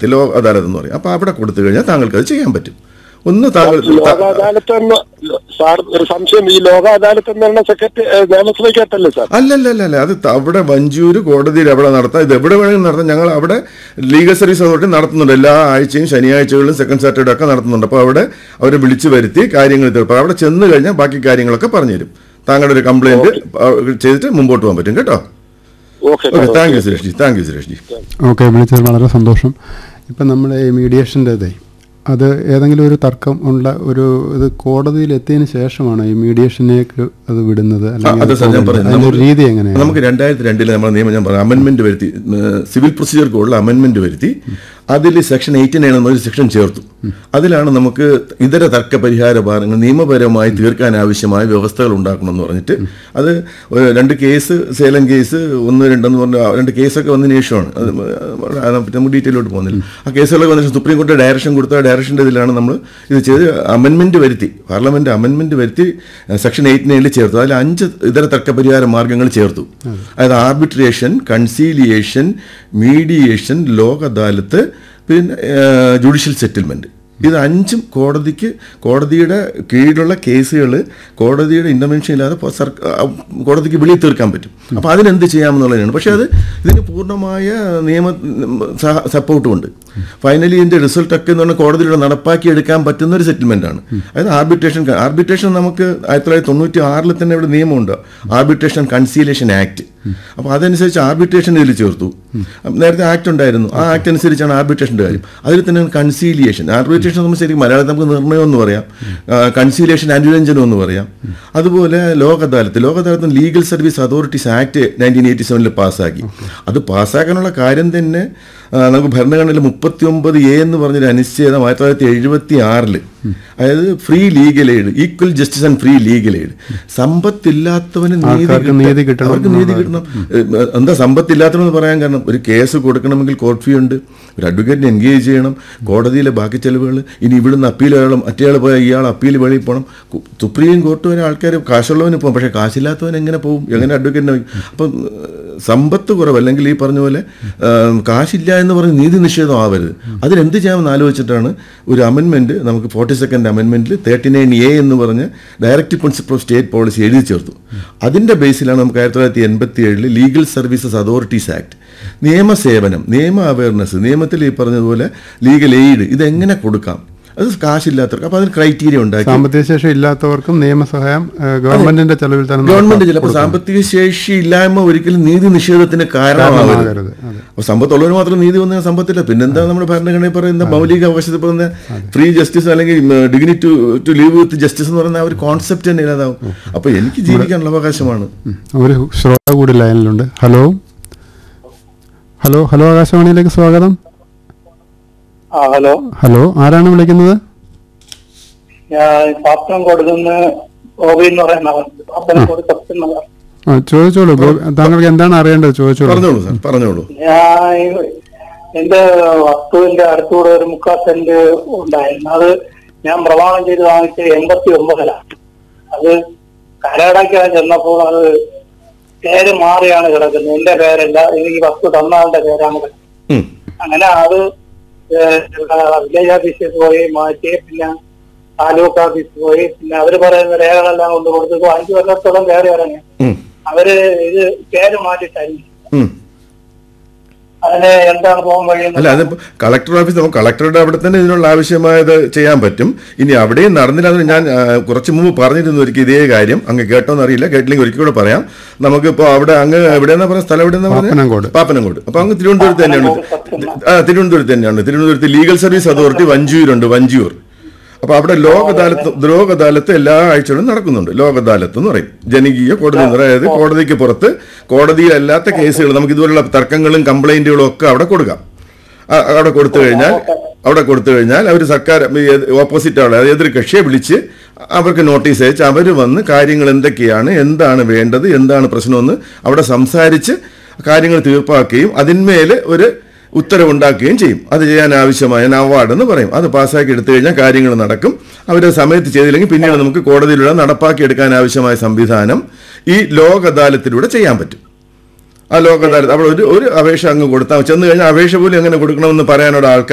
അദാലത്ത് law അദാലത്ത് എന്ന് പറയും അപ്പോൾ അവിടെ കൊടുത്തു കഴിഞ്ഞാൽ താങ്കൾക്ക് അത് ചെയ്യാൻ പറ്റും ഒന്ന് താങ്കൾ ലോക അദാലത്ത് എന്ന സാർ ഒരു സംശയം ഈ ലോക അദാലത്ത് എന്ന് പറഞ്ഞ സെക്രട്ടറി നിയമസഭയ്ക്കകത്തല്ലേ സാർ അല്ലല്ല അല്ല അല്ല അത് ത- അവിടെ വഞ്ചൂര് കോടതിയിൽ എവിടെ നടത്താം ഇത് എവിടെ വേണമെങ്കിലും നടത്താം ഞങ്ങൾ അവിടെ ലീഗൽ സർവീസ് അതോറിറ്റി നടത്തുന്നുണ്ട് എല്ലാ ആഴ്ചയും ശനിയാഴ്ചകളിലും സെക്കൻഡ് സാറ്റർഡേ ഒക്കെ നടത്തുന്നുണ്ട് അപ്പോൾ അവിടെ അവരെ വിളിച്ചു വരുത്തി കാര്യങ്ങൾ തീർക്കും അവിടെ ചെന്ന് കഴിഞ്ഞാൽ ബാക്കി കാര്യങ്ങളൊക്കെ പറഞ്ഞു തരും താങ്കളുടെ ഒരു കംപ്ലൈന്റ് ചെയ്തിട്ട് മുമ്പോട്ട് പോകാൻ പറ്റും കേട്ടോ okay okay thank you Suresh ji thank you Suresh ji okay വിളിച്ചത് വളരെ സന്തോഷം ഇപ്പം നമ്മൾ ഈ മീഡിയേഷൻ്റെതേ അത് ഏതെങ്കിലും ഒരു തർക്കം ഉള്ള ഒരു ഇത് കോടതിയിൽ എത്തിയതിന് ശേഷമാണ് ഈ മീഡിയേഷനേക്ക് അത് വിടുന്നത് അല്ലെങ്കിൽ അത് അത് സാർ ഞാൻ പോകുന്നത്. പറഞ്ഞു അതിന്റെ നമുക്ക് രീതി എങ്ങനെയാണ് നമുക്ക് രണ്ടായിരത്തി രണ്ടില് നമ്മുടെ നിയമം ഞാൻ പറഞ്ഞു അമെന്റ്മെന്റ് വരുത്തി ഏഹ് സിവിൽ പ്രൊസീജിയർ കോഡിൽ അമെന്റ്മെന്റ് വരുത്തി അതിൽ സെക്ഷൻ എയ്റ്റി നയൻ എന്നൊരു സെക്ഷൻ ചേർത്തു അതിലാണ് നമുക്ക് ഇതര തർക്ക പരിഹാര ഭാരങ്ങൾ നിയമപരമായി തീർക്കാൻ ആവശ്യമായ വ്യവസ്ഥകൾ ഉണ്ടാക്കണം എന്ന് പറഞ്ഞിട്ട് അത് ഒരു രണ്ട് കേസ് സേലം കേസ് ഒന്ന് രണ്ടെന്ന് പറഞ്ഞ രണ്ട് കേസൊക്കെ വന്നതിന് ശേഷമാണ് അത് അത് പറ്റി നമുക്ക് ഡീറ്റെയിലോട്ട് പോകുന്നില്ല ആ കേസുകളൊക്കെ വന്നിട്ട് സുപ്രീം കോടതി ഡയറക്ഷൻ കൊടുത്ത ഡയറക്ഷൻ്റെ ഇതിലാണ് നമ്മൾ ഇത് ചെയ്ത് അമെന്റ്മെന്റ് വരുത്തി പാർലമെന്റ് അമെന്റ്മെന്റ് വരുത്തി സെക്ഷൻ എയ്റ്റ് നയനിൽ ചേർത്തു അതിൽ അഞ്ച് ഇതര തർക്ക പരിഹാര മാർഗങ്ങൾ ചേർത്തു അതായത് arbitration conciliation mediation Lok Adalat പിന്നെ ജുഡീഷ്യൽ സെറ്റിൽമെന്റ് ഇത് അഞ്ചും കോടതിക്ക് കോടതിയുടെ കീഴിലുള്ള കേസുകൾ കോടതിയുടെ ഇന്റർവെൻഷൻ ഇല്ലാതെ പൊ- സർക്ക- ആ, കോടതിക്ക് വെളിയിൽ തീർക്കാൻ പറ്റും അപ്പോൾ അതിനെന്ത് ചെയ്യാമെന്നുള്ളതാണ് പക്ഷേ അത് ഇതിന് പൂർണ്ണമായ നിയമ സപ്പോർട്ടും ഉണ്ട് ഫൈനലി ഇതിന്റെ റിസൾട്ട് ഒക്കെ എന്ന് പറഞ്ഞാൽ കോടതിയിലൂടെ നടപ്പാക്കി എടുക്കാൻ പറ്റുന്ന ഒരു സെറ്റിൽമെന്റ് ആണ് അതായത് ആർബിട്രേഷൻ ആർബിട്രേഷൻ നമുക്ക് ആയിരത്തി തൊള്ളായിരത്തി തൊണ്ണൂറ്റി ആറിൽ തന്നെ ഇവിടെ നിയമമുണ്ട് ആർബിട്രേഷൻ കൺസീലേഷൻ ആക്ട് അപ്പോൾ അതനുസരിച്ച് ആർബിട്രേഷൻ ഇതിൽ ചേർത്തു നേരത്തെ ആക്ട് ഉണ്ടായിരുന്നു ആ ആക്ട് അനുസരിച്ചാണ് ആർബിട്രേഷൻ്റെ കാര്യം അതിൽ തന്നെ കൺസീലിയേഷൻ ആർബിട്രേഷൻ നമ്മൾ ശരിക്കും മലയാളത്തിൽ നമുക്ക് നിർണ്ണയം എന്ന് പറയാം കൺസീലിയേഷൻ അനുരഞ്ജനം എന്ന് പറയാം അതുപോലെ Lok Adalat Lok Adalat legal service authorities act nineteen eighty സെവനിൽ പാസ്സാക്കി അത് പാസ്സാക്കാനുള്ള കാര്യം തന്നെ ആ, നമുക്ക് ഭരണഘടനയിൽ മുപ്പത്തി ഒമ്പത് എ എന്ന് പറഞ്ഞൊരു അനുച്ഛേദം ആയിരത്തി തൊള്ളായിരത്തി എഴുപത്തി ആറിൽ അതായത് free legal aid equal justice and free legal aid സമ്പത്തില്ലാത്തവന് നീതി ആൾക്കാർക്ക് കിട്ടാൻ- നീതി കിട്ടണം അവർക്ക് നീതി കിട്ടണം ഏഹ് എന്താ സമ്പത്തില്ലാത്തതെന്ന് പറയാൻ കാരണം ഒരു കേസ് കൊടുക്കണമെങ്കിൽ കോർട്ട് ഫീ ഉണ്ട് ഒരു അഡ്വക്കേറ്റിനെ എൻഗേജ് ചെയ്യണം കോടതിയിലെ ബാക്കി ചെലവുകൾ ഇനി ഇവിടുന്ന് അപ്പീൽ വേണം മറ്റേയാൾ പോയാൽ ഇയാൾ അപ്പീൽ വെളിയിൽ പോകണം കു- സുപ്രീം കോർട്ട് വരെ ആൾക്കാർ കാശുള്ളവന് പോകും പക്ഷേ കാശില്ലാത്തവൻ എങ്ങനെ പോകും എങ്ങനെ അഡ്വക്കേറ്റിനെ അപ്പം ഏഹ് സമ്പത്ത് കുറവ് അല്ലെങ്കിൽ ഈ പറഞ്ഞ പോലെ ഏഹ് കാശില്ല എന്ന് പറഞ്ഞ് നീതി നിഷേധം ആവരുത് അതിനെന്ത് ചെയ്യാമെന്ന് ആലോചിച്ചിട്ടാണ് ഒരു അമെൻമെൻറ്റ് നമുക്ക് ഫോർട്ടി സെക്കൻഡ് അമെൻമെൻറ്റിൽ തേർട്ടി നയൻ എ എന്ന് പറഞ്ഞ് directive principle of state policy എഴുതി ചേർത്തു അതിൻ്റെ ബേസിലാണ് നമുക്ക് ആയിരത്തി തൊള്ളായിരത്തി എൺപത്തി ഏഴിൽ ലീഗൽ സർവീസസ് അതോറിറ്റീസ് ആക്ട് നിയമസേവനം നിയമ അവയർനെസ് നിയമത്തിൽ ഈ പറഞ്ഞതുപോലെ ലീഗൽ എയ്ഡ് ഇതെങ്ങനെ കൊടുക്കാം അത് കാശില്ലാത്തവർക്ക് അപ്പോൾ അതിന് ക്രൈറ്റീരിയ ഉണ്ടാക്കി സാമ്പത്തിക ശേഷി ഇല്ലാത്തവർക്കും നിയമസഹായം ഏഹ്, ഗവൺമെന്റിന്റെ ചെലവിൽ തന്നെ ഗവൺമെന്റ് ചിലപ്പോൾ സാമ്പത്തിക ശേഷി ഇല്ലായ്മ ഒരിക്കലും നീതി നിഷേധത്തിന് കാരണമാകരുത് കാരണമാകരുത്. അതെ. അപ്പോൾ സമ്പത്തുള്ളവന് മാത്രം നീതി വന്ന സമ്പത്തില്ല പിന്നെന്താ നമ്മുടെ ഭരണഘടനയിൽ പറയുന്ന മൗലിക അവകാശത്തിൽ പറയുന്ന ഫ്രീ ജസ്റ്റിസ് അല്ലെങ്കിൽ dignity to live with justice എന്ന് പറയുന്ന ആ ഒരു കോൺസെപ്റ്റ് തന്നെ ഇല്ലാതാവും അപ്പോൾ എനിക്ക് ജീവിക്കാനുള്ള അവകാശമാണ് ഉം. ഒരു ശ്രോതാവ് കൂടി ലൈനിലുണ്ട് ഹലോ ഹലോ ഹലോ ആകാശവാണിയിലേക്ക് സ്വാഗതം ആ ഹലോ ഹലോ ആരാണ് വിളിക്കുന്നത് ഞാൻ പാപ്പനംകോട് നിന്ന് ഗോപി എന്ന് പറയുന്ന ആളാണ്. പാപ്പനംകോട് സത്യം നഗർ ആ ചോദിച്ചോളൂ ഗോ- താങ്കൾക്ക് എന്താണ് അറിയേണ്ടത് ചോദിച്ചോളൂ പറഞ്ഞോളൂ സാർ പറഞ്ഞോളൂ ഞാൻ എന്റെ വസ്തുവിന്റെ അടുത്തൂടെ ഒരു മുക്കാൽ സെന്റ് ഉണ്ടായിരുന്നു അത് ഞാൻ പ്രമാണം ചെയ്ത് വാങ്ങിച്ച് എൺപത്തി ഒമ്പതിലാണ് അത് കരടയ്ക്കാൻ ചെന്നപ്പോൾ അത് പേര് മാറിയാണ് കിടക്കുന്നത് എന്റെ പേരല്ല എനിക്ക് വസ്തു തന്ന ആളുടെ പേരാണ് കിടക്കുന്നത് ഉം. അങ്ങനെ അത് ഏഹ് ഇവിടെ വില്ലേജ് ഓഫീസിൽ പോയി മാറ്റി പിന്നെ താലൂക്ക് ഓഫീസിൽ പോയി പിന്നെ അവര് പറയുന്ന രേഖകളെല്ലാം കൊണ്ട് കൊടുത്തത് അഞ്ചു കൊല്ലത്തോളം കയറി ഇറങ്ങി ഉം. അവര് ഇത് പേര് മാറ്റി തരും ഉം. അതിന് എന്താണ് പോകാൻ അല്ല കഴിയുന്നത് അതിപ്പോ കളക്ടർ ഓഫീസ് നമുക്ക് കളക്ടറുടെ അവിടെ തന്നെ ഇതിനുള്ള ആവശ്യമായത് ചെയ്യാൻ പറ്റും ഇനി അവിടെയും നടന്നില്ല അത് ഞാൻ ആ, കുറച്ച് മുമ്പ് പറഞ്ഞിരുന്നു ഒരിക്കൽ ഇതേ കാര്യം അങ്ങ് കേട്ടോന്ന് അറിയില്ല കേട്ടില്ലെങ്കിൽ ഒരിക്കൽ കൂടെ പറയാം നമുക്കിപ്പോ അവിടെ അങ്ങ് എവിടെയെന്നാ പറഞ്ഞ സ്ഥലം എവിടെയെന്നാ പാപ്പനംകോട്. പറഞ്ഞത് പാപ്പനംകോട് അപ്പൊ അങ്ങ് തിരുവനന്തപുരത്ത് തന്നെയാണ് ആ തിരുവനന്തപുരത്ത് തന്നെയാണ് തിരുവനന്തപുരത്ത് ലീഗൽ സർവീസ് അതോറിറ്റി വഞ്ചൂരുണ്ട് വഞ്ചൂർ അപ്പൊ അവിടെ ലോക് അദാലത്ത് ലോക് അദാലത്ത് എല്ലാ ആഴ്ചകളും നടക്കുന്നുണ്ട് ലോക് അദാലത്ത് എന്ന് പറയും ജനകീയ കോടതി എന്ന് പറയും. അതായത് കോടതിക്ക് പുറത്ത് കോടതിയിലല്ലാത്ത കേസുകൾ നമുക്ക് ഇതുപോലുള്ള തർക്കങ്ങളും കംപ്ലൈന്റുകളും ഒക്കെ അവിടെ കൊടുക്കാം ആ, അവിടെ കൊടുത്തു കഴിഞ്ഞാൽ അവിടെ കൊടുത്തു കഴിഞ്ഞാൽ അവർ സർക്കാർ ഓപ്പോസിറ്റ് ആളെ അതായത് എതിർ കക്ഷിയെ വിളിച്ച് അവർക്ക് നോട്ടീസ് അയച്ച് അവർ വന്ന് കാര്യങ്ങൾ എന്തൊക്കെയാണ് എന്താണ് വേണ്ടത് എന്താണ് പ്രശ്നമെന്ന് അവിടെ സംസാരിച്ച് കാര്യങ്ങൾ തീർപ്പാക്കുകയും അതിന്മേൽ ഒരു ഉത്തരവുണ്ടാക്കുകയും ചെയ്യും അത് ചെയ്യാൻ ആവശ്യമായ അവാർഡ് എന്ന് പറയും അത് പാസ്സാക്കി എടുത്തു കഴിഞ്ഞാൽ കാര്യങ്ങൾ നടക്കും അവർ സമയത്ത് ചെയ്തില്ലെങ്കിൽ പിന്നീട് നമുക്ക് കോടതിയിലൂടെ നടപ്പാക്കി എടുക്കാൻ ആവശ്യമായ സംവിധാനം ഈ ലോക് അദാലത്തിലൂടെ ചെയ്യാൻ പറ്റും ആ ലോക് അദാലത്ത് അവിടെ ഒരു ഒരു അപേക്ഷ അങ്ങ് കൊടുത്താൽ ചെന്ന് കഴിഞ്ഞാൽ അപേക്ഷ പോലും എങ്ങനെ കൊടുക്കണമെന്ന് പറയാനുള്ള ആൾക്കാർ